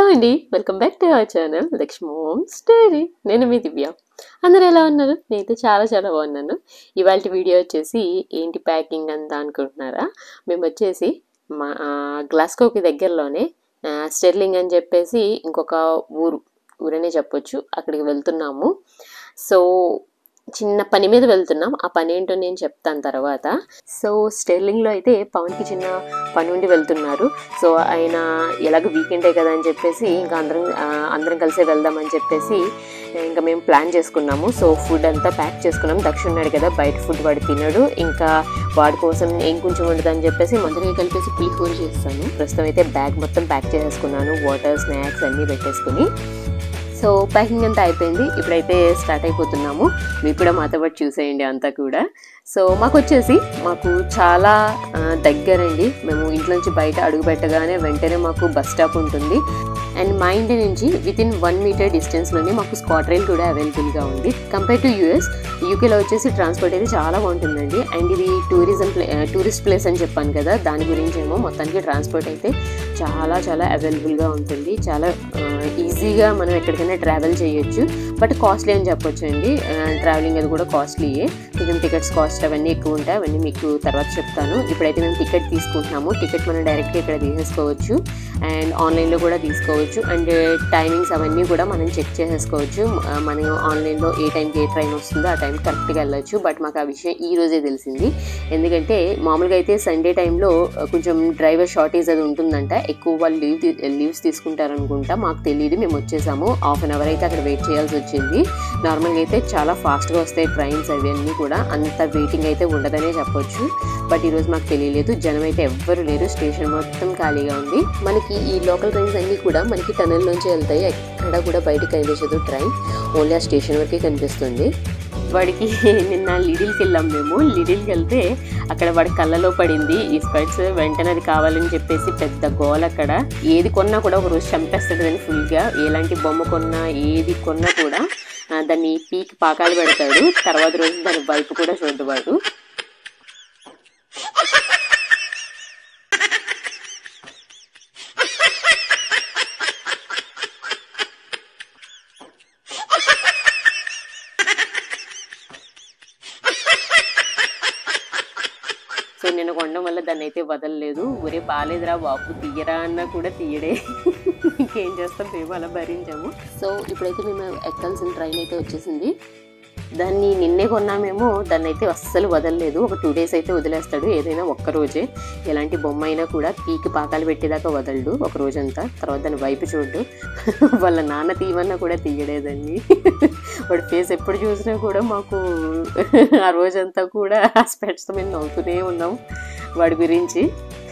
అండి welcome back to our channel Lakshmi home story నేను మీ దివ్య అందరూ ఎలా ఉన్నారు నేనైతే చాలా చాలా బాగున్నాను ఇవాళ వీడియో వచ్చేసి ఏంటి ప్యాకింగ్ అంతా అనుకుంటున్నారా మేము వచ్చేసి మా ఆ, గ్లాస్కోకి దగ్గరలోనే ఆ, స్టెర్లింగ్ అని చెప్పేసి ఇంకొక ఊరు ఊరనే చెప్పొచ్చు అక్కడికి వెళ్తున్నాము సో చిన్న పని మీద వెళ్తున్నాం ఆ పని ఏంటో నేను చెప్తాను తర్వాత సో స్టెర్లింగ్లో అయితే పవన్కి చిన్న పని ఉండి వెళ్తున్నారు సో ఆయన ఎలాగో వీకెండే కదా అని చెప్పేసి ఇంకా అందరం ఆ, అందరం కలిసే వెళ్దామని చెప్పేసి ఇంకా మేము ప్లాన్ చేసుకున్నాము సో ఫుడ్ అంతా ప్యాక్ చేసుకున్నాం దక్ష ఉన్నాడు కదా బయట ఫుడ్ వాడు తినడు ఇంకా వాడి కోసం ఏం కొంచెం ఉండదు అని చెప్పేసి మందుగా కలిపేసి పులిహోర చేస్తాను ప్రస్తుతం అయితే బ్యాగ్ మొత్తం ప్యాక్ చేసేసుకున్నాను వాటర్ స్నాక్స్ అన్నీ పెట్టేసుకుని సో ప్యాకింగ్ అంతా అయిపోయింది ఇప్పుడైతే స్టార్ట్ అయిపోతున్నాము మీరు కూడా మాతో పాటు చూసేయండి అంతా కూడా సో మాకు వచ్చేసి మాకు చాలా ఆ, దగ్గరండి మేము ఇంట్లో నుంచి బయట అడుగు పెట్టగానే వెంటనే మాకు బస్ స్టాప్ ఉంటుంది అండ్ మా ఇంటి నుంచి విత్ ఇన్ వన్ మీటర్ డిస్టెన్స్లోనే మాకు స్కాట్ రైల్ కూడా అవైలబుల్గా ఉంది కంపేర్ టు యూఎస్ యూకేలో వచ్చేసి ట్రాన్స్పోర్ట్ అయితే చాలా బాగుంటుందండి అండ్ ఇది టూరిజం ప్లే టూరిస్ట్ ప్లేస్ అని చెప్పాను కదా దాని గురించి ఏమో మొత్తానికి ట్రాన్స్పోర్ట్ అయితే చాలా చాలా అవైలబుల్గా ఉంటుంది చాలా ఈజీగా మనం ఎక్కడికైనా ట్రావెల్ చేయొచ్చు బట్ కాస్ట్లీ అని చెప్పొచ్చు అండి ట్రావెలింగ్ అది కూడా కాస్ట్లీయే కొంచెం టికెట్స్ కాస్ట్ అవన్నీ ఎక్కువ ఉంటాయి అవన్నీ మీకు తర్వాత చెప్తాను ఇప్పుడైతే మేము టికెట్ తీసుకుంటున్నాము టికెట్ మనం డైరెక్ట్గా ఇక్కడ తీసేసుకోవచ్చు అండ్ ఆన్లైన్లో కూడా తీసుకోవచ్చు అండ్ టైమింగ్స్ అవన్నీ కూడా మనం చెక్ చేసేసుకోవచ్చు ఆ, మనం ఆన్లైన్లో ఏ టైంకి ఏ ట్రైన్ వస్తుందో ఆ టైంకి కరెక్ట్గా వెళ్ళొచ్చు బట్ మాకు ఆ విషయం ఈ రోజే తెలిసింది ఎందుకంటే మామూలుగా అయితే సండే టైంలో కొంచెం డ్రైవర్ షార్టేజ్ అది ఉంటుందంట ఎక్కువ వాళ్ళు లీవ్ లీవ్స్ తీసుకుంటారనుకుంటా మాకు తెలియదు మేము వచ్చేసాము హాఫ్ అన్ అవర్ అయితే అక్కడ వెయిట్ చేయాల్సి వచ్చింది నార్మల్గా అయితే చాలా ఫాస్ట్గా వస్తాయి ట్రైన్స్ అవన్నీ కూడా అంత వెయిటింగ్ అయితే ఉండదనే చెప్పొచ్చు బట్ ఈరోజు మాకు తెలియలేదు జనం అయితే ఎవ్వరు లేరు స్టేషన్ మొత్తం ఖాళీగా ఉంది మనకి ఈ లోకల్ ట్రైన్స్ అన్నీ కూడా మనకి టనల్ నుంచి వెళ్తాయి ఎక్కడ కూడా బయటకు కనిపించదు ట్రైన్ ఓన్లీ ఆ స్టేషన్ వరకే కనిపిస్తుంది వాడికి నిన్న లిడిల్కి వెళ్ళాం మేము లిడిల్కి వెళ్తే అక్కడ వాడి కళ్ళలో పడింది ఈ స్పెట్స్ వెంటనే అది కావాలని చెప్పేసి పెద్ద గోల్ అక్కడ ఏది కొన్నా కూడా ఒక రోజు చంపేస్తాడు దాన్ని ఫుల్గా ఎలాంటి బొమ్మ కొన్నా ఏది కొన్నా కూడా ఆ, దాన్ని పీక్ పాకాలు పెడతాడు తర్వాత రోజు దాని వైపు కూడా చూడదు వాడు సో నేను కొనడం వల్ల దాన్ని అయితే వదలలేదు ఒరే బాగాలేదురా బాబు తీయరా అన్నా కూడా తీయడే ఇంకేం చేస్తాం మేము అలా భరించాము సో ఇప్పుడైతే మేము ఎక్కాల్సిన ట్రైన్ అయితే వచ్చేసింది దాన్ని నిన్నే కొన్నామేమో దాన్ని అయితే అస్సలు వదలలేదు ఒక టూ డేస్ అయితే వదిలేస్తాడు ఏదైనా ఒక్క రోజే ఎలాంటి బొమ్మ అయినా కూడా పీకి పాకాలు పెట్టేదాకా వదలడు ఒక రోజంతా తర్వాత దాని వైపు చూడు వాళ్ళ నాన్న తీయమన్నా కూడా తీయలేదండి వాడి ఫేస్ ఎప్పుడు చూసినా కూడా మాకు ఆ రోజంతా కూడా ఆ స్పెట్స్ మేము నవ్వుతూనే ఉన్నాం వాడి గురించి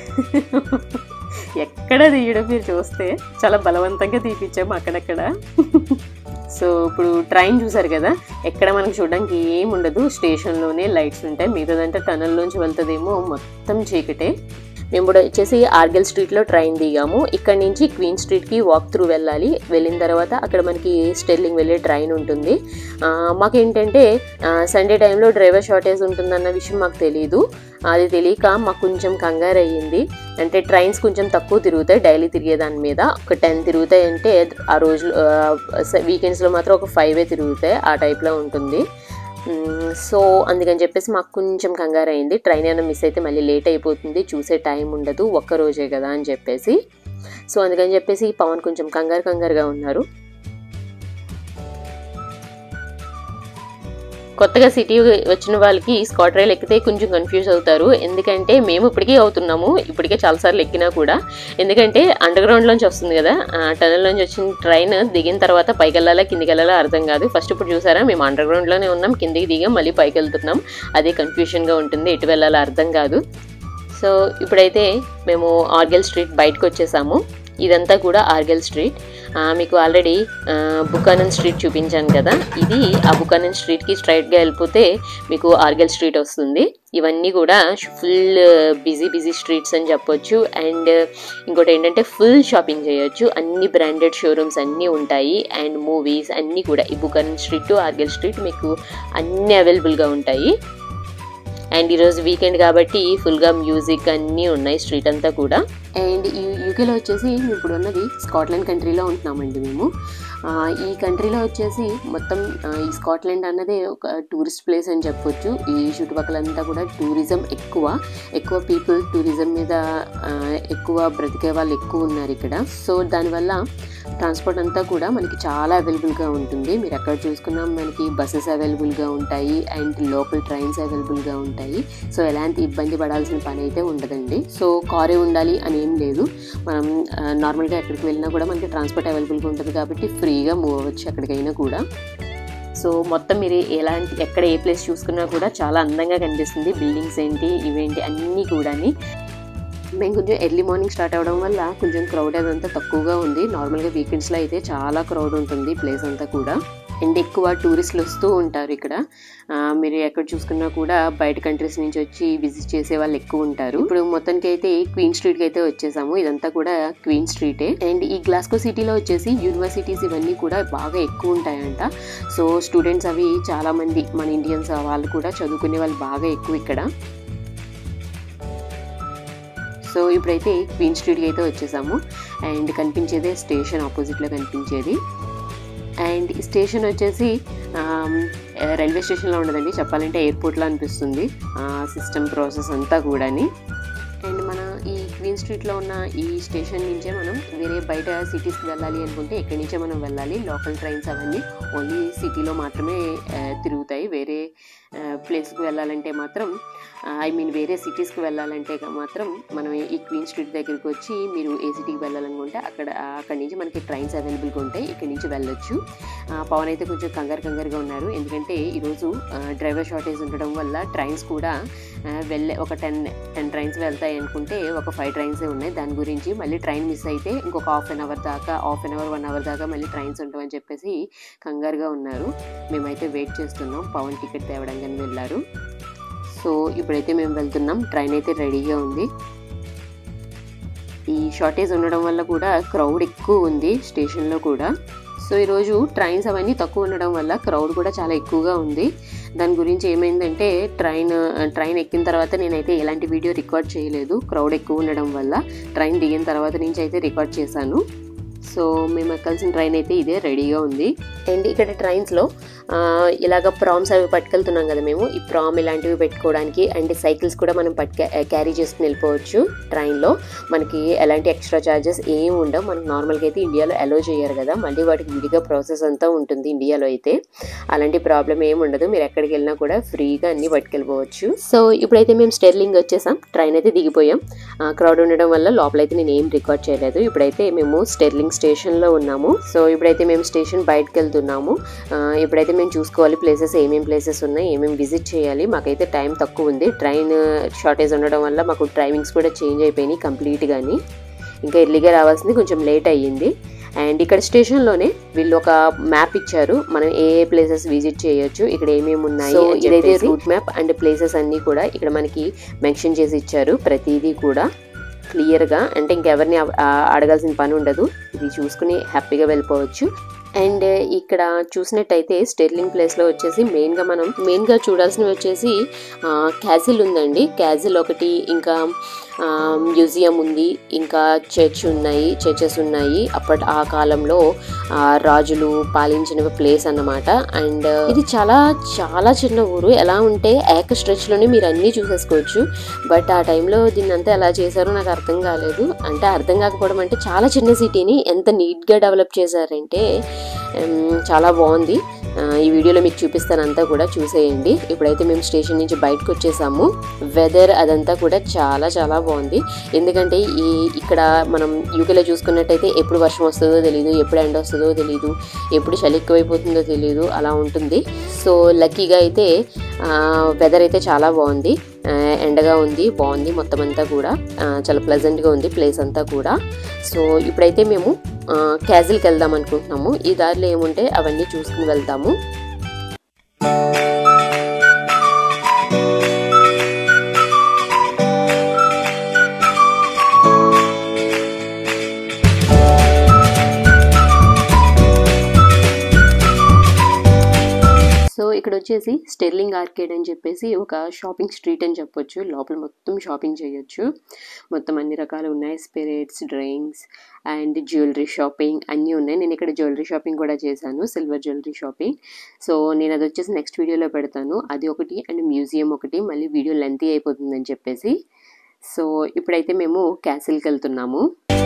ఎక్కడ తీయడం మీరు చూస్తే చాలా బలవంతంగా తీపిచ్చాము అక్కడక్కడ సో ఇప్పుడు ట్రైన్ చూసారు కదా ఎక్కడ మనకి చూడడానికి ఏం ఉండదు స్టేషన్లోనే లైట్స్ ఉంటాయి మిగతాదంటే టనల్లోంచి వెళ్తుందేమో మొత్తం చీకటే మేము ఇప్పుడు వచ్చేసి ఆర్గెల్ స్ట్రీట్లో ట్రైన్ దిగాము ఇక్కడ నుంచి క్వీన్ స్ట్రీట్కి వాక్ త్రూ వెళ్ళాలి వెళ్ళిన తర్వాత అక్కడ మనకి స్టెర్లింగ్ వెళ్ళే ట్రైన్ ఉంటుంది ఆ, మాకేంటంటే సండే టైంలో డ్రైవర్ షార్టేజ్ ఉంటుందన్న విషయం మాకు తెలియదు అది తెలియక మాకు కొంచెం కంగారు అయ్యింది అంటే ట్రైన్స్ కొంచెం తక్కువ తిరుగుతాయి డైలీ తిరిగే దాని మీద ఒక టెన్ తిరుగుతాయి అంటే ఆ రోజు వీకెండ్స్లో మాత్రం ఒక ఫైవే తిరుగుతాయి ఆ టైప్లో ఉంటుంది మ్మ్, సో అందుకని చెప్పేసి మాకు కొంచెం కంగారు అయింది ట్రైన్ ఏమైనా మిస్ అయితే మళ్ళీ లేట్ అయిపోతుంది చూసే టైం ఉండదు ఒక్క రోజే కదా అని చెప్పేసి సో అందుకని చెప్పేసి పవన్ కొంచెం కంగారు కంగారుగా ఉన్నారు కొత్తగా సిటీ వచ్చిన వాళ్ళకి స్కాట్ రైల్ ఎక్కితే కొంచెం కన్ఫ్యూజ్ అవుతారు ఎందుకంటే మేము ఇప్పటికే అవుతున్నాము ఇప్పటికే చాలాసార్లు ఎక్కినా కూడా ఎందుకంటే అండర్ గ్రౌండ్లోంచి వస్తుంది కదా టనల్ నుంచి వచ్చిన ట్రైన్ దిగిన తర్వాత పైకి వెళ్ళాలా కిందికి వెళ్ళాలా అర్థం కాదు ఫస్ట్ ఇప్పుడు చూసారా మేము అండర్ గ్రౌండ్లోనే ఉన్నాం కిందికి దిగాం మళ్ళీ పైకి వెళ్తున్నాం అదే కన్ఫ్యూషన్గా ఉంటుంది ఎటు వెళ్ళాలో అర్థం కాదు సో ఇప్పుడైతే మేము ఆర్గెల్ స్ట్రీట్ బయటకు వచ్చేసాము ఇదంతా కూడా ఆర్గెల్ స్ట్రీట్ ఆ, మీకు ఆల్రెడీ బుకానన్ స్ట్రీట్ చూపించాను కదా ఇది ఆ బుకానన్ స్ట్రీట్కి స్ట్రైట్గా వెళ్ళిపోతే మీకు ఆర్గెల్ స్ట్రీట్ వస్తుంది ఇవన్నీ కూడా ఫుల్ బిజీ బిజీ స్ట్రీట్స్ అని చెప్పొచ్చు అండ్ ఇంకోటి ఏంటంటే ఫుల్ షాపింగ్ చేయొచ్చు అన్ని బ్రాండెడ్ షోరూమ్స్ అన్నీ ఉంటాయి అండ్ మూవీస్ అన్నీ కూడా ఈ Buchanan Street to Argyle Street మీకు అన్నీ అవైలబుల్గా ఉంటాయి అండ్ ఈరోజు వీకెండ్ కాబట్టి ఫుల్గా మ్యూజిక్ అన్నీ ఉన్నాయి స్ట్రీట్ అంతా కూడా అండ్ ఈ యూకేలో వచ్చేసి మేము ఇప్పుడు ఉన్నది స్కాట్లాండ్ కంట్రీలో ఉంటున్నామండి మేము ఆ, ఈ కంట్రీలో వచ్చేసి మొత్తం ఆ, ఈ స్కాట్లాండ్ అన్నది ఒక టూరిస్ట్ ప్లేస్ అని చెప్పొచ్చు ఈ చుట్టుపక్కలంతా కూడా టూరిజం ఎక్కువ ఎక్కువ పీపుల్ టూరిజం మీద ఆ, ఎక్కువ బ్రతికే వాళ్ళు ఎక్కువ ఉన్నారు ఇక్కడ సో దానివల్ల ట్రాన్స్పోర్ట్ అంతా కూడా మనకి చాలా అవైలబుల్గా ఉంటుంది మీరు ఎక్కడ చూసుకున్నా మనకి బస్సెస్ అవైలబుల్గా ఉంటాయి అండ్ లోకల్ ట్రైన్స్ అవైలబుల్గా ఉంటాయి సో ఎలాంటి ఇబ్బంది పడాల్సిన పని అయితే ఉండదండి సో కారే ఉండాలి అని ఏం లేదు మనం ఆ, నార్మల్గా ఎక్కడికి వెళ్ళినా కూడా మనకి ట్రాన్స్పోర్ట్ అవైలబుల్గా ఉంటుంది కాబట్టి ఫ్రీగా మూవ్ అవ్వచ్చు ఎక్కడికైనా కూడా సో మొత్తం మీరు ఎలాంటి ఎక్కడ ఏ ప్లేస్ చూసుకున్నా కూడా చాలా అందంగా కనిపిస్తుంది బిల్డింగ్స్ ఏంటి ఇవేంటి అన్నీ కూడాని మేము కొంచెం ఎర్లీ మార్నింగ్ స్టార్ట్ అవ్వడం వల్ల కొంచెం క్రౌడ్ అదంతా తక్కువగా ఉంది నార్మల్గా వీకెండ్స్లో అయితే చాలా క్రౌడ్ ఉంటుంది ప్లేస్ అంతా కూడా అండ్ ఎక్కువ టూరిస్టులు వస్తూ ఉంటారు ఇక్కడ ఆ, మీరు ఎక్కడ చూసుకున్నా కూడా బయట కంట్రీస్ నుంచి వచ్చి విజిట్ చేసే వాళ్ళు ఎక్కువ ఉంటారు ఇప్పుడు మొత్తానికి అయితే క్వీన్ స్ట్రీట్కి అయితే వచ్చేసాము ఇదంతా కూడా క్వీన్ స్ట్రీటే అండ్ ఈ గ్లాస్కో సిటీలో వచ్చేసి యూనివర్సిటీస్ ఇవన్నీ కూడా బాగా ఎక్కువ ఉంటాయంట సో స్టూడెంట్స్ అవి చాలా మంది మన ఇండియన్స్ వాళ్ళు కూడా చదువుకునే వాళ్ళు బాగా ఎక్కువ ఇక్కడ సో ఇప్పుడైతే క్వీన్ స్ట్రీట్కి అయితే వచ్చేసాము అండ్ కనిపించేదే స్టేషన్ ఆపోజిట్లో కనిపించేది అండ్ ఈ స్టేషన్ వచ్చేసి ఆమ్, రైల్వే స్టేషన్లో ఉండదండి చెప్పాలంటే ఎయిర్పోర్ట్లో అనిపిస్తుంది సిస్టమ్ ప్రాసెస్ అంతా కూడాని అండ్ మన ఈ క్వీన్ స్ట్రీట్లో ఉన్న ఈ స్టేషన్ నుంచే మనం వేరే బయట సిటీస్కి వెళ్ళాలి అనుకుంటే ఇక్కడి నుంచే మనం వెళ్ళాలి లోకల్ ట్రైన్స్ అవన్నీ ఓన్లీ సిటీలో మాత్రమే ఆ, తిరుగుతాయి వేరే ప్లేస్కి వెళ్ళాలంటే మాత్రం ఐ మీన్ వేరే సిటీస్కి వెళ్ళాలంటే క- మాత్రం మనం ఈ క్వీన్ స్ట్రీట్ దగ్గరికి వచ్చి మీరు ఏ సిటీకి వెళ్ళాలనుకుంటే అక్కడ అక్కడి నుంచి మనకి ట్రైన్స్ అవైలబుల్గా ఉంటాయి ఇక్కడి నుంచి వెళ్ళొచ్చు ఆ, పవన్ అయితే కొంచెం కంగారు కంగారుగా ఉన్నారు ఎందుకంటే ఈరోజు డ్రైవర్ షార్టేజ్ ఉండడం వల్ల ట్రైన్స్ కూడా ఆ, వెళ్ళే ఒక టెన్ టెన్ ట్రైన్స్ వెళ్తాయి అనుకుంటే ఒక ఫైవ్ ట్రైన్సే ఉన్నాయి దాని గురించి మళ్ళీ ట్రైన్ మిస్ అయితే ఇంకొక హాఫ్ అన్ అవర్ దాకా half an hour one hour దాకా మళ్ళీ ట్రైన్స్ ఉంటామని చెప్పేసి కంగారుగా ఉన్నారు మేమైతే వెయిట్ చేస్తున్నాం పవన్ టికెట్ తేవడానికి వెళ్ళారు సో ఇప్పుడైతే మేము వెళ్తున్నాం ట్రైన్ అయితే రెడీగా ఉంది ఈ షార్టేజ్ ఉండడం వల్ల కూడా క్రౌడ్ ఎక్కువ ఉంది స్టేషన్లో కూడా సో ఈరోజు ట్రైన్స్ అవన్నీ తక్కువ ఉండడం వల్ల క్రౌడ్ కూడా చాలా ఎక్కువగా ఉంది దాని గురించి ఏమైందంటే ట్రైన్ ట్రైన్ ఎక్కిన తర్వాత నేనైతే ఎలాంటి వీడియో రికార్డ్ చేయలేదు క్రౌడ్ ఎక్కువ ఉండడం వల్ల ట్రైన్ దిగిన తర్వాత నుంచి అయితే రికార్డ్ చేశాను సో మేము ఎక్కాల్సిన ట్రైన్ అయితే ఇదే రెడీగా ఉంది అండ్ ఇక్కడ ట్రైన్స్లో ఇలాగ ప్రామ్స్ అవి పట్టుకెళ్తున్నాం కదా మేము ఈ ప్రామ్ ఇలాంటివి పెట్టుకోవడానికి అండ్ సైకిల్స్ కూడా మనం పట్టుక క్యారీ చేసుకుని వెళ్ళిపోవచ్చు ట్రైన్లో మనకి ఎలాంటి ఎక్స్ట్రా ఛార్జెస్ ఏం ఉండవు మనకు నార్మల్గా అయితే ఇండియాలో అలో చేయరు కదా మళ్ళీ వాటికి విడిగా ప్రాసెస్ అంతా ఉంటుంది ఇండియాలో అయితే అలాంటి ప్రాబ్లం ఏమి ఉండదు మీరు ఎక్కడికి వెళ్ళినా కూడా ఫ్రీగా అన్ని పట్టుకెళ్ళిపోవచ్చు సో ఇప్పుడైతే మేము స్టెర్లింగ్ వచ్చేసాం ట్రైన్ అయితే దిగిపోయాం క్రౌడ్ ఉండడం వల్ల లోపలైతే నేను ఏం రికార్డ్ చేయలేదు ఇప్పుడైతే మేము స్టెర్లింగ్ స్టేషన్లో ఉన్నాము సో ఇప్పుడైతే మేము స్టేషన్ బయటకు వెళ్తున్నాము ఆ, ఇప్పుడైతే మేము చూసుకోవాలి ప్లేసెస్ ఏమేమి ప్లేసెస్ ఉన్నాయి ఏమేమి విజిట్ చేయాలి మాకైతే టైం తక్కువ ఉంది ట్రైన్ షార్టేజ్ ఉండడం వల్ల మాకు టైమింగ్స్ కూడా చేంజ్ అయిపోయినాయి కంప్లీట్గాని ఇంకా ఎర్లీగా రావాల్సింది కొంచెం లేట్ అయ్యింది అండ్ ఇక్కడ స్టేషన్లోనే వీళ్ళు ఒక మ్యాప్ ఇచ్చారు మనం ఏ ఏ ప్లేసెస్ విజిట్ చేయొచ్చు ఇక్కడ ఏమేమి ఉన్నాయి So, ఇదైతే రూట్ మ్యాప్ అండ్ ప్లేసెస్ అన్నీ కూడా ఇక్కడ మనకి మెన్షన్ చేసి ఇచ్చారు ప్రతిదీ కూడా క్లియర్గా అంటే ఇంకెవరిని అవ- ఆ- అడగాల్సిన పని ఉండదు ఇది చూసుకుని హ్యాపీగా వెళ్ళిపోవచ్చు అండ్ ఇక్కడ చూసినట్టయితే స్టెర్లింగ్ ప్లేస్లో వచ్చేసి మెయిన్గా మనం మెయిన్గా చూడాల్సినవి వచ్చేసి క్యాజిల్ ఉందండి క్యాజిల్ ఒకటి ఇంకా మ్యూజియం ఉంది ఇంకా చర్చ్ ఉన్నాయి చర్చెస్ ఉన్నాయి అప్పటి ఆ కాలంలో ఆ, రాజులు పాలించిన ప్లేస్ అన్నమాట అండ్ ఇది చాలా చాలా చిన్న ఊరు ఎలా ఉంటే ఏక స్ట్రెచ్లోనే మీరు అన్నీ చూసేసుకోవచ్చు బట్ ఆ టైంలో దీన్ని అంతా ఎలా చేశారో నాకు అర్థం కాలేదు అంటే అర్థం కాకపోవడం అంటే చాలా చిన్న సిటీని ఎంత నీట్గా డెవలప్ చేశారంటే ఉమ్, చాలా బాగుంది ఆ, ఈ వీడియోలో మీకు చూపిస్తాను అంతా కూడా చూసేయండి ఇప్పుడైతే మేము స్టేషన్ నుంచి బయటకు వచ్చేసాము వెదర్ అదంతా కూడా చాలా చాలా బాగుంది ఎందుకంటే ఈ ఇక్కడ మనం యూకేలో చూసుకున్నట్టయితే ఎప్పుడు వర్షం వస్తుందో తెలియదు ఎప్పుడు ఎండ వస్తుందో తెలియదు ఎప్పుడు చలి ఎక్కువైపోతుందో తెలియదు అలా ఉంటుంది సో లక్కీగా అయితే వెదర్ అయితే చాలా బాగుంది ఆ, ఎండగా ఉంది బాగుంది మొత్తం అంతా కూడా ఆ, చాలా ప్లెజెంట్గా ఉంది ప్లేస్ అంతా కూడా సో ఇప్పుడైతే మేము క్యాజిల్కి వెళ్దాం అనుకుంటున్నాము ఈ దారిలో ఏముంటే అవన్నీ చూసుకుని వెళ్తాము సో ఇక్కడ వచ్చేసి స్టెర్లింగ్ ఆర్కేడ్ అని చెప్పేసి ఒక షాపింగ్ స్ట్రీట్ అని చెప్పొచ్చు లోపల మొత్తం షాపింగ్ చేయొచ్చు మొత్తం అన్ని రకాలు ఉన్నాయి spirits drinks and jewellery shopping అన్నీ ఉన్నాయి నేను ఇక్కడ జ్యువెలరీ షాపింగ్ కూడా చేశాను సిల్వర్ జ్యువెలరీ షాపింగ్ సో నేను అది వచ్చేసి నెక్స్ట్ వీడియోలో పెడతాను అది ఒకటి అండ్ మ్యూజియం ఒకటి మళ్ళీ వీడియో లెంతీ అయిపోతుందని చెప్పేసి సో ఇప్పుడైతే మేము క్యాసిల్కి వెళ్తున్నాము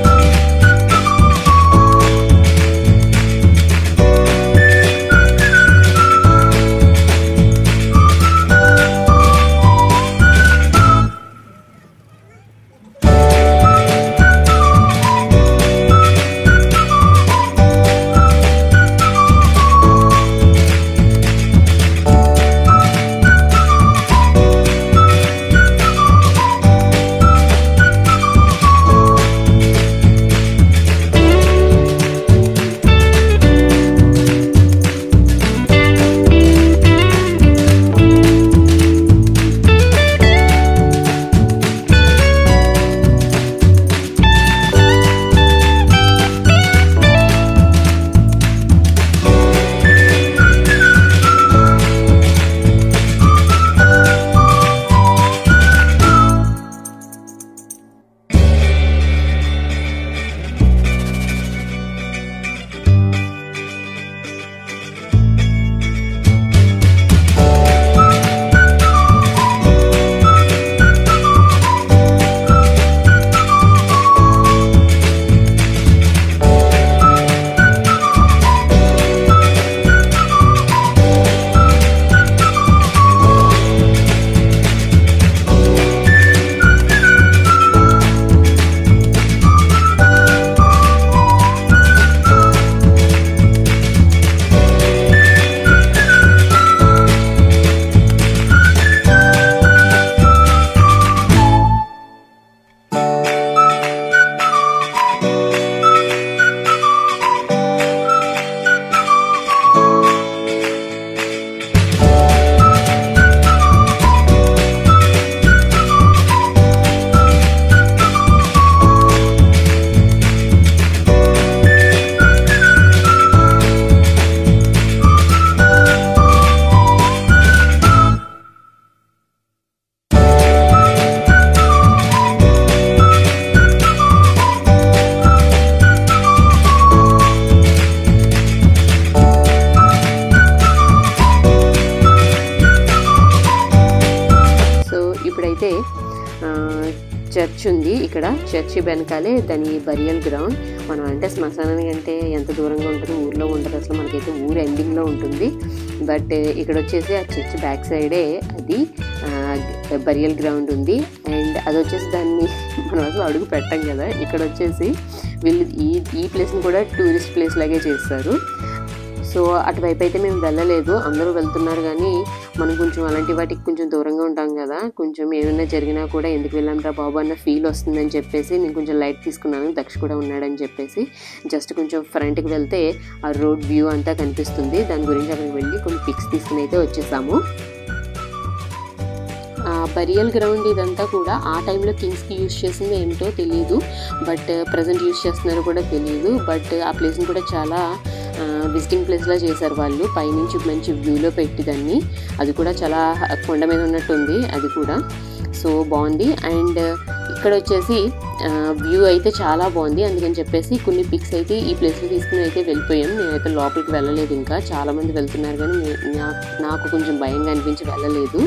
సో ఇప్పుడైతే ఆ, చర్చ్ ఉంది ఇక్కడ చర్చి వెనకాలే దాని బరియల్ గ్రౌండ్ మనం అంటే శ్మశానానికి అంటే ఎంత దూరంగా ఉంటుంది ఊర్లో ఉంటుంది అసలు మనకైతే ఊరు ఎండింగ్లో ఉంటుంది బట్ ఇక్కడ వచ్చేసి ఆ చర్చ్ బ్యాక్ సైడే అది బరియల్ గ్రౌండ్ ఉంది అండ్ అది వచ్చేసి దాన్ని మనం అసలు అడుగు పెట్టాం కదా ఇక్కడ వచ్చేసి వీళ్ళు ఈ ఈ ప్లేస్ని కూడా టూరిస్ట్ ప్లేస్ లాగే చేస్తారు సో అటువైపు అయితే మేము వెళ్ళలేదు అందరూ వెళ్తున్నారు కానీ మనం కొంచెం అలాంటి వాటికి కొంచెం దూరంగా ఉంటాం కదా కొంచెం ఏమైనా జరిగినా కూడా ఎందుకు వెళ్ళాంరా బాబు అన్న ఫీల్ వస్తుందని చెప్పేసి నేను కొంచెం లైట్ తీసుకున్నాను దక్ష కూడా ఉన్నాడని చెప్పేసి జస్ట్ కొంచెం ఫ్రంట్కి వెళ్తే ఆ రోడ్ వ్యూ అంతా కనిపిస్తుంది దాని గురించి అక్కడికి వెళ్ళి కొన్ని పిక్స్ తీసుకుని అయితే వచ్చేసాము బరియల్ గ్రౌండ్ ఇదంతా కూడా ఆ టైంలో కింగ్స్కి యూజ్ చేసింది ఏమిటో తెలియదు బట్ ప్రజెంట్ యూజ్ చేస్తున్నారో కూడా తెలియదు బట్ ఆ ప్లేస్ని కూడా చాలా విజిటింగ్ ప్లేస్లా చేశారు వాళ్ళు పైనుంచి మంచి వ్యూలో పెట్టి దాన్ని అది కూడా చాలా కొండ మీద ఉన్నట్టుంది అది కూడా సో బాగుంది అండ్ ఇక్కడ వచ్చేసి వ్యూ అయితే చాలా బాగుంది అందుకని చెప్పేసి కొన్ని పిక్స్ అయితే ఈ ప్లేస్లో తీసుకుని అయితే వెళ్ళిపోయాం నేనైతే లోపలికి వెళ్ళలేదు ఇంకా చాలామంది వెళ్తున్నారు కానీ నే- నా- నాకు కొంచెం భయంగా అనిపించి వెళ్ళలేదు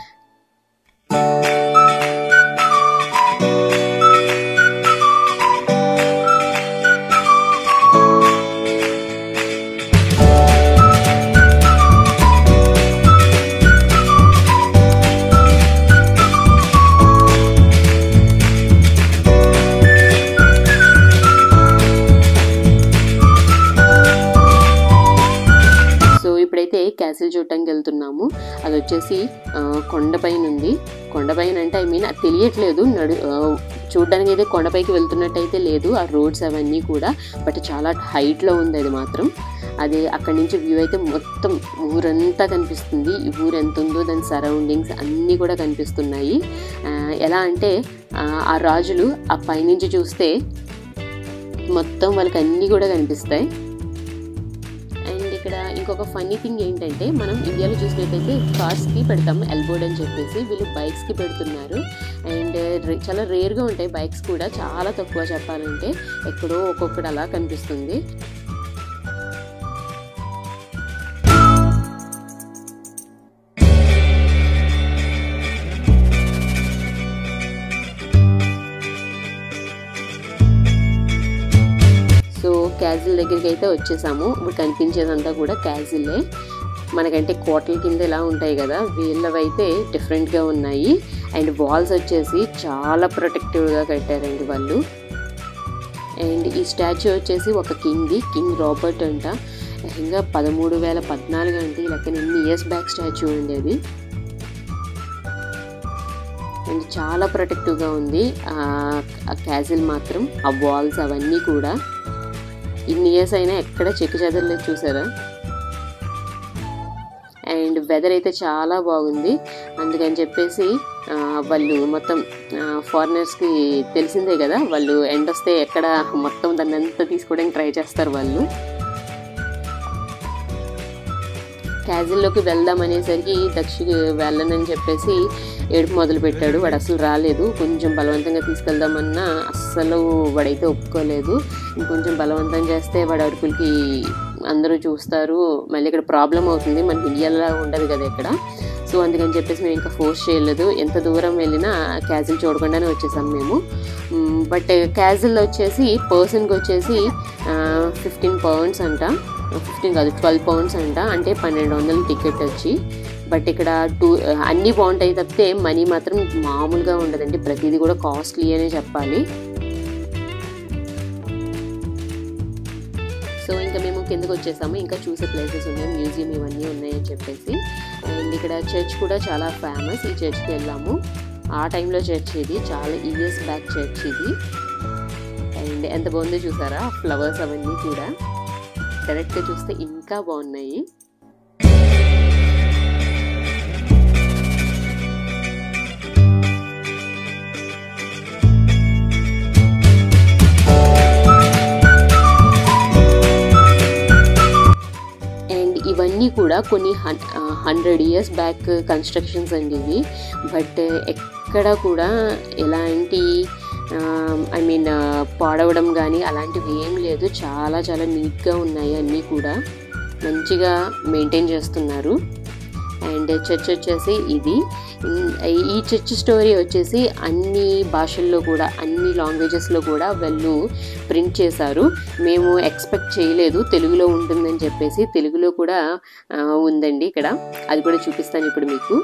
సో ఇప్పుడైతే క్యాసిల్ చూడటానికి వెళ్తున్నాము అది వచ్చేసి ఆ, కొండపైన ఉంది కొండపైన అంటే ఐ మీన్ అది తెలియట్లేదు నడు ఆ, చూడ్డానికి అయితే కొండపైకి వెళ్తున్నట్టయితే లేదు ఆ రోడ్స్ అవన్నీ కూడా బట్ చాలా హైట్లో ఉంది అది మాత్రం అది అక్కడి నుంచి వ్యూ అయితే మొత్తం ఊరంతా కనిపిస్తుంది ఈ ఊరు ఎంత ఉందో దాని సరౌండింగ్స్ అన్నీ కూడా కనిపిస్తున్నాయి ఆ, ఎలా అంటే ఆ, ఆ రాజులు ఆ పైనుంచి చూస్తే మొత్తం వాళ్ళకి అన్నీ కూడా కనిపిస్తాయి అండ్ ఇక్కడ ఇంకో ఇంకొక ఫన్నీ థింగ్ ఏంటంటే మనం ఇండియాలో చూసినట్టయితే కార్స్కి పెడతాము ఎల్బోర్డ్ అని చెప్పేసి వీళ్ళు బైక్స్కి పెడుతున్నారు అండ్ చాలా రేర్గా ఉంటాయి బైక్స్ కూడా చాలా తక్కువ చెప్పాలంటే ఎక్కడో ఒక్కొక్కటి అలా కనిపిస్తుంది సో క్యాజిల్ దగ్గరికి అయితే వచ్చేసాము ఇప్పుడు కనిపించేదంతా కూడా క్యాజిల్లే మనకంటే కోటల కింద ఇలా ఉంటాయి కదా వీళ్ళవైతే డిఫరెంట్గా ఉన్నాయి అండ్ వాల్స్ వచ్చేసి చాలా ప్రొటెక్టివ్గా కట్టారండి వాళ్ళు అండ్ ఈ స్టాచ్యూ వచ్చేసి ఒక కింగ్ది కింగ్ రాబర్ట్ అంట ఇంకా పదమూడు వేల పద్నాలుగు అంటే ఈ లెక్కన ఎన్ని ఇయర్స్ బ్యాక్ స్టాచ్యూ అండి అది అండ్ చాలా ప్రొటెక్టివ్గా ఉంది ఆ క్యాజిల్ మాత్రం ఆ వాల్స్ అవన్నీ కూడా ఇన్ని ఇయర్స్ అయినా ఎక్కడ చెక్కు చెదరలేదు చూసారా అండ్ వెదర్ అయితే చాలా బాగుంది అందుకని చెప్పేసి వాళ్ళు మొత్తం ఫారినర్స్కి తెలిసిందే కదా వాళ్ళు ఎండ్ వస్తే ఎక్కడ మొత్తం దాన్ని అంతా తీసుకోవడానికి ట్రై చేస్తారు వాళ్ళు క్యాజిల్లోకి వెళ్దాం అనేసరికి దక్షి వెళ్ళనని చెప్పేసి ఏడుపు మొదలు పెట్టాడు వాడు అసలు రాలేదు కొంచెం బలవంతంగా తీసుకెళ్దామన్నా అస్సలు వాడైతే ఒప్పుకోలేదు ఇంకొంచెం బలవంతం చేస్తే వాడు అరుపులకి అందరూ చూస్తారు మళ్ళీ ఇక్కడ ప్రాబ్లం అవుతుంది మనకి ఇండియాలో ఉండదు కదా ఇక్కడ సో అందుకని చెప్పేసి మేము ఇంకా ఫోర్స్ చేయలేదు ఎంత దూరం వెళ్ళినా క్యాజిల్ చూడకుండానే వచ్చేసాం మేము బట్ క్యాజిల్ వచ్చేసి పర్సన్కి వచ్చేసి ఫిఫ్టీన్ పౌండ్స్ అంట ఫిఫ్టీన్ కాదు ట్వెల్వ్ పౌండ్స్ అంట అంటే పన్నెండు వందల టికెట్ వచ్చి బట్ ఇక్కడ టూ అన్నీ బాగుంటాయి తప్పితే మనీ మాత్రం మామూలుగా ఉండదండి ప్రతిదీ కూడా కాస్ట్లీ అనే చెప్పాలి సో ఇంకా మేము కిందకు వచ్చేసాము ఇంకా చూసే ప్లేసెస్ ఉన్నాయి మ్యూజియం ఇవన్నీ ఉన్నాయని చెప్పేసి అండ్ ఇక్కడ చర్చ్ కూడా చాలా ఫేమస్ ఈ చర్చ్కి వెళ్ళాము ఆ టైంలో చర్చ్ ఇది చాలా ఇయర్స్ బ్యాక్ చర్చ్ ఇది అండ్ ఎంత బాగుందో చూసారా ఫ్లవర్స్ అవన్నీ కూడా డైరెక్ట్గా చూస్తే ఇంకా బాగున్నాయి అండ్ ఇవన్నీ కూడా కొన్ని హండ్రెడ్ ఇయర్స్ బ్యాక్ కన్స్ట్రక్షన్స్ అండి ఇవి బట్ ఎక్కడ కూడా ఎలాంటి ఐ మీన్ పాడవడం కానీ అలాంటివి ఏం లేదు చాలా చాలా నీట్గా ఉన్నాయి అన్నీ కూడా మంచిగా మెయింటైన్ చేస్తున్నారు అండ్ చర్చ్ వచ్చేసి ఇది ఈ చర్చ్ స్టోరీ వచ్చేసి అన్ని భాషల్లో కూడా అన్ని లాంగ్వేజెస్లో కూడా వాళ్ళు ప్రింట్ చేశారు మేము ఎక్స్పెక్ట్ చేయలేదు తెలుగులో ఉంటుందని చెప్పేసి తెలుగులో కూడా ఉందండి ఇక్కడ అది కూడా చూపిస్తాను ఇప్పుడు మీకు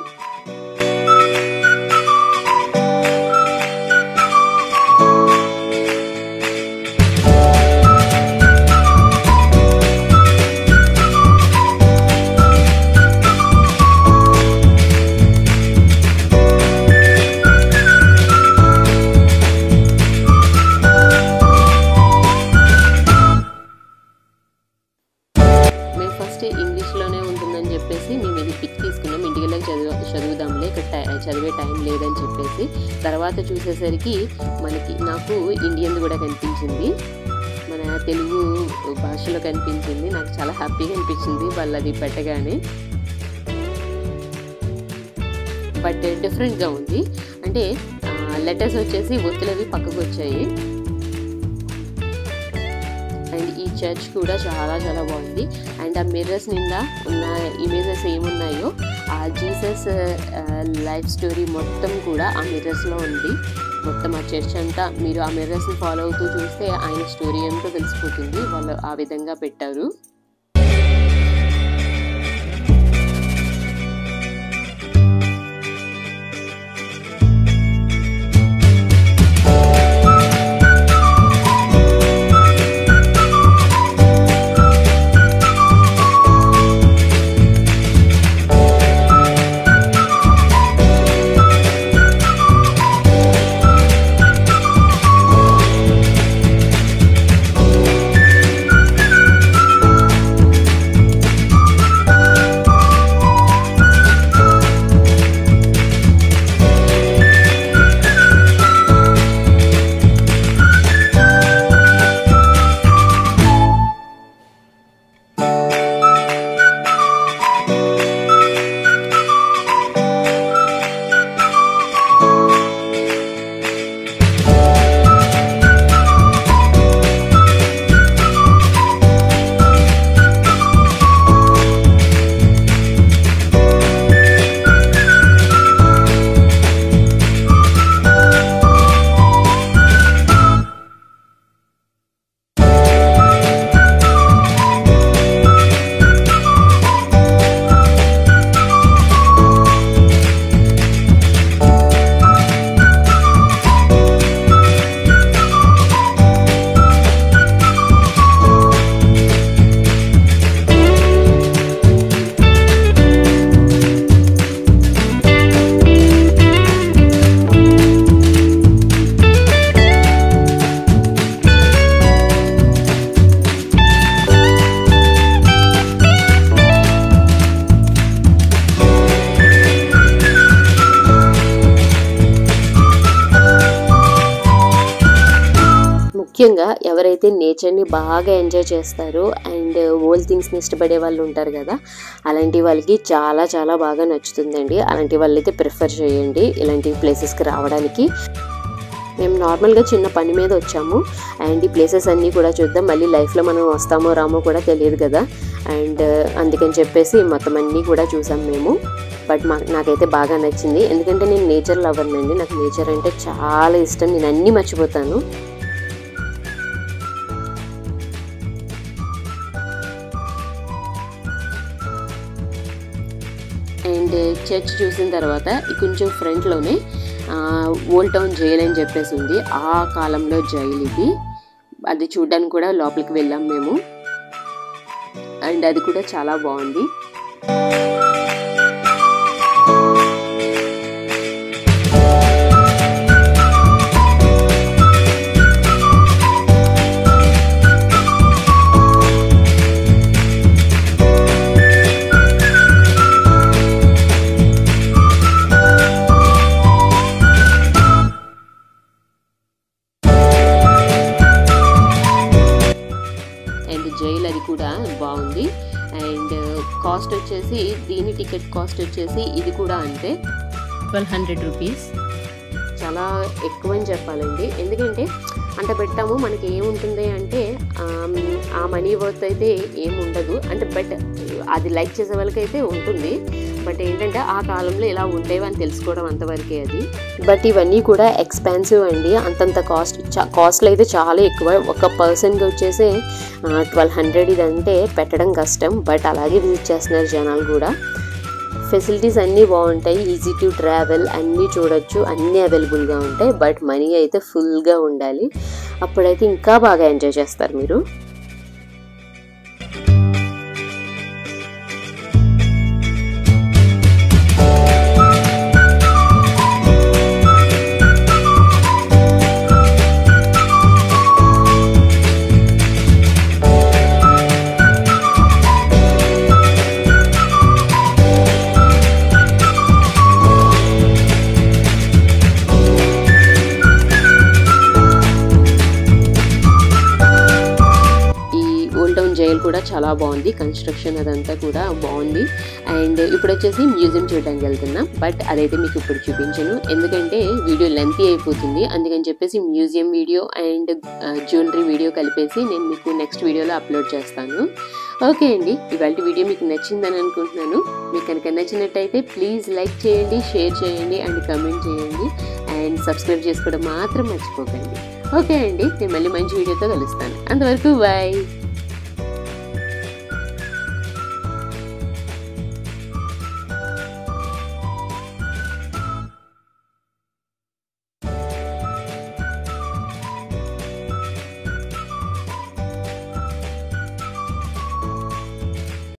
మేము ఫస్ట్ ఇంగ్లీష్లోనే ఉంటుందని చెప్పేసి మేము ఇది పిక్ తీసుకున్నాం ఇంటికి వెళ్ళి చదువు చదువుదాంలే ఇక్కడ టై చదివే టైం లేదని చెప్పేసి తర్వాత చూసేసరికి మనకి నాకు ఇండియన్ కూడా కనిపించింది మన తెలుగు భాషలో కనిపించింది నాకు చాలా హ్యాపీగా అనిపించింది వాళ్ళు అది పెట్టగానే బట్ డిఫరెంట్గా ఉంది అంటే లెటర్స్ వచ్చేసి ఒత్తులవి పక్కకు వచ్చాయి అండ్ ఈ చర్చ్ కూడా చాలా చాలా బాగుంది అండ్ ఆ మిర్రర్స్ నిండా ఉన్న ఇమేజెస్ ఏమున్నాయో ఆ జీసస్ లైఫ్ స్టోరీ మొత్తం కూడా ఆ మిర్రర్స్లో ఉంది మొత్తం ఆ చర్చ్ అంతా మీరు ఆ మిర్రర్స్ని ఫాలో అవుతూ చూస్తే ఆయన స్టోరీ అంతా తెలిసిపోతుంది వాళ్ళు ఆ విధంగా పెట్టారు ముఖ్యంగా ఎవరైతే నేచర్ని బాగా ఎంజాయ్ చేస్తారో అండ్ ఓల్డ్ థింగ్స్ని ఇష్టపడే వాళ్ళు ఉంటారు కదా అలాంటి వాళ్ళకి చాలా చాలా బాగా నచ్చుతుందండి అలాంటి వాళ్ళైతే ప్రిఫర్ చేయండి ఇలాంటి ప్లేసెస్కి రావడానికి మేము నార్మల్గా చిన్న పని మీద వచ్చాము అండ్ ఈ ప్లేసెస్ అన్నీ కూడా చూద్దాం మళ్ళీ లైఫ్లో మనం వస్తామో రామో కూడా తెలియదు కదా అండ్ అందుకని చెప్పేసి మొత్తం అన్నీ కూడా చూసాం మేము బట్ మా నాకైతే బాగా నచ్చింది ఎందుకంటే నేను నేచర్ లవర్నండి నాకు నేచర్ అంటే చాలా ఇష్టం నేను అన్నీ మర్చిపోతాను అండ్ చర్చ్ చూసిన తర్వాత ఈ కొంచెం ఫ్రంట్లోనే ఓల్డ్ టౌన్ జైల్ అని చెప్పేసి ఉంది ఆ కాలంలో జైలు ఇది అది చూడడానికి కూడా లోపలికి వెళ్ళాం మేము అండ్ అది కూడా చాలా బాగుంది అండ్ జైల్ అది కూడా బాగుంది అండ్ కాస్ట్ వచ్చేసి దీని టికెట్ కాస్ట్ వచ్చేసి ఇది కూడా అంతే ట్వెల్వ్ హండ్రెడ్ రూపీస్ చాలా ఎక్కువ అని చెప్పాలండి ఎందుకంటే అంత పెట్టాము మనకి ఏముంటుంది అంటే ఆమ్, ఆ మనీ వర్త్ అయితే ఏం ఉండదు అంటే బట్ అది లైక్ చేసే వాళ్ళకైతే ఉంటుంది బట్ ఏంటంటే ఆ కాలంలో ఇలా ఉండేవి అని తెలుసుకోవడం అంతవరకే అది బట్ ఇవన్నీ కూడా ఎక్స్పెన్సివ్ అండి అంతంత కాస్ట్ కాస్ట్లు అయితే చాలా ఎక్కువ ఒక పర్సన్కి వచ్చేసి ట్వెల్వ్ హండ్రెడ్ ఇదంటే పెట్టడం కష్టం బట్ అలాగే విజిట్ చేస్తున్నారు జనాలు కూడా ఫెసిలిటీస్ అన్నీ బాగుంటాయి ఈజీ టు ట్రావెల్ అన్నీ చూడొచ్చు అన్నీ అవైలబుల్గా ఉంటాయి బట్ మనీ అయితే ఫుల్గా ఉండాలి అప్పుడైతే ఇంకా బాగా ఎంజాయ్ చేస్తారు మీరు ఈ ఓల్డ్ టౌన్ జైల్ కూడా చాలా బాగుంది కన్స్ట్రక్షన్ అదంతా కూడా బాగుంది అండ్ ఇప్పుడు వచ్చేసి మ్యూజియం చూడడానికి వెళ్తున్నాం బట్ అదైతే మీకు ఇప్పుడు చూపించను ఎందుకంటే వీడియో లెంతీ అయిపోతుంది అందుకని చెప్పేసి museum video and jewellery video కలిపేసి నేను మీకు నెక్స్ట్ వీడియోలో అప్లోడ్ చేస్తాను ఓకే అండి ఇవాళ వీడియో మీకు నచ్చిందని అనుకుంటున్నాను మీకు కనుక నచ్చినట్టయితే ప్లీజ్ లైక్ చేయండి షేర్ చేయండి అండ్ కమెంట్ చేయండి అండ్ సబ్స్క్రైబ్ చేసుకోవడం మాత్రం మర్చిపోకండి ఓకే అండి నేను మళ్ళీ మంచి వీడియోతో కలుస్తాను అంతవరకు బాయ్